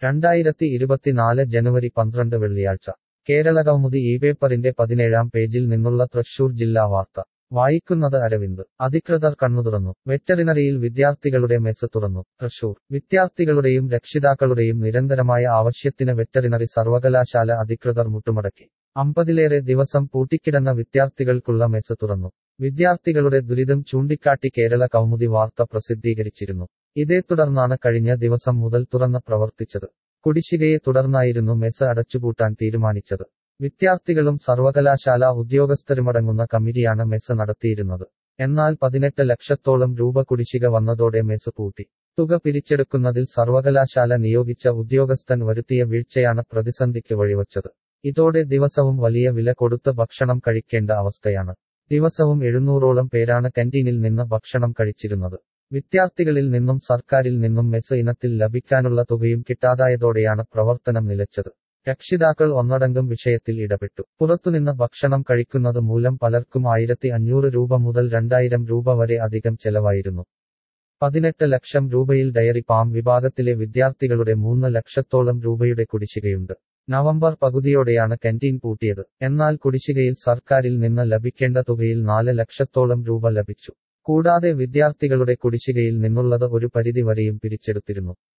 രണ്ടായിരത്തി ഇരുപത്തിനാല് ജനുവരി പന്ത്രണ്ട് വെള്ളിയാഴ്ച കേരളകൗമുദി ഈ പേപ്പറിന്റെ പതിനേഴാം പേജിൽ നിന്നുള്ള തൃശൂർ ജില്ലാ വാർത്ത വായിക്കുന്നത് അരവിന്ദ് അധികൃതർ കണ്ണുതുറന്നു വെറ്ററിനറിയിൽ വിദ്യാർത്ഥികളുടെ മെസ് തുറന്നു തൃശൂർ വിദ്യാർത്ഥികളുടെയും രക്ഷിതാക്കളുടെയും നിരന്തരമായ ആവശ്യത്തിന് വെറ്ററിനറി സർവകലാശാല അധികൃതർ മുട്ടുമടക്കി അമ്പതിലേറെ ദിവസം പൂട്ടിക്കിടന്ന വിദ്യാർത്ഥികൾക്കുള്ള മെസ് തുറന്നു വിദ്യാർത്ഥികളുടെ ദുരിതം ചൂണ്ടിക്കാട്ടി കേരള കൗമുദി വാർത്ത പ്രസിദ്ധീകരിച്ചിരുന്നു ഇതേ തുടർന്നാണ് കഴിഞ്ഞ ദിവസം മുതൽ തുറന്ന് പ്രവർത്തിച്ചത് കുടിശ്ശികയെ തുടർന്നായിരുന്നു മെസ് അടച്ചുപൂട്ടാൻ തീരുമാനിച്ചത് വിദ്യാർത്ഥികളും സർവകലാശാല ഉദ്യോഗസ്ഥരുമടങ്ങുന്ന കമ്മിറ്റിയാണ് മെസ് നടത്തിയിരുന്നത് എന്നാൽ പതിനെട്ട് ലക്ഷത്തോളം രൂപ കുടിശ്ശിക വന്നതോടെ മെസ് പൂട്ടി തുക പിരിച്ചെടുക്കുന്നതിൽ സർവകലാശാല നിയോഗിച്ച ഉദ്യോഗസ്ഥൻ വരുത്തിയ വീഴ്ചയാണ് പ്രതിസന്ധിക്ക് വഴിവച്ചത് ഇതോടെ ദിവസവും വലിയ വില കൊടുത്ത് ഭക്ഷണം കഴിക്കേണ്ട അവസ്ഥയാണ് ദിവസവും എഴുന്നൂറോളം പേരാണ് കന്റീനിൽ നിന്ന് ഭക്ഷണം കഴിച്ചിരുന്നത് വിദ്യാർത്ഥികളിൽ നിന്നും സർക്കാരിൽ നിന്നും മെസ് ഇനത്തിൽ ലഭിക്കാനുള്ള തുകയും കിട്ടാതായതോടെയാണ് പ്രവർത്തനം നിലച്ചത് രക്ഷിതാക്കൾ ഒന്നടങ്കം വിഷയത്തിൽ ഇടപെട്ടു പുറത്തുനിന്ന് ഭക്ഷണം കഴിക്കുന്നത് മൂലം പലർക്കും ആയിരത്തി അഞ്ഞൂറ് രൂപ മുതൽ രണ്ടായിരം രൂപ വരെ അധികം ചെലവായിരുന്നു പതിനെട്ട് ലക്ഷം രൂപയിൽ ഡയറി പാം വിഭാഗത്തിലെ വിദ്യാർത്ഥികളുടെ മൂന്ന് ലക്ഷത്തോളം രൂപയുടെ കുടിശ്ശികയുണ്ട് നവംബർ പകുതിയോടെയാണ് കന്റീൻ പൂട്ടിയത് എന്നാൽ കുടിശ്ശികയിൽ സർക്കാരിൽ നിന്ന് ലഭിക്കേണ്ട തുകയിൽ നാല് ലക്ഷത്തോളം രൂപ ലഭിച്ചു കൂടാതെ വിദ്യാർത്ഥികളുടെ കുടിശ്ശികയിൽ നിന്നുള്ളത് ഒരു പരിധി വരെയും പിരിച്ചെടുത്തിരുന്നു